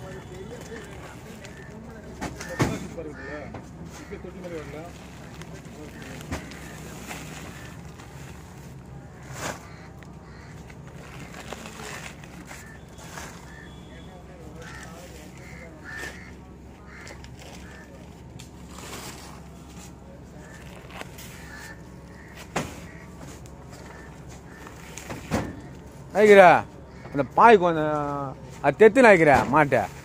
super இருக்குல்ல இப்போ தொட்டி மாதிரி வரல ஆகிக்கிறா அந்த பாய் கொஞ்சம் அது தெத்து நாய்க்கிற மாட்டை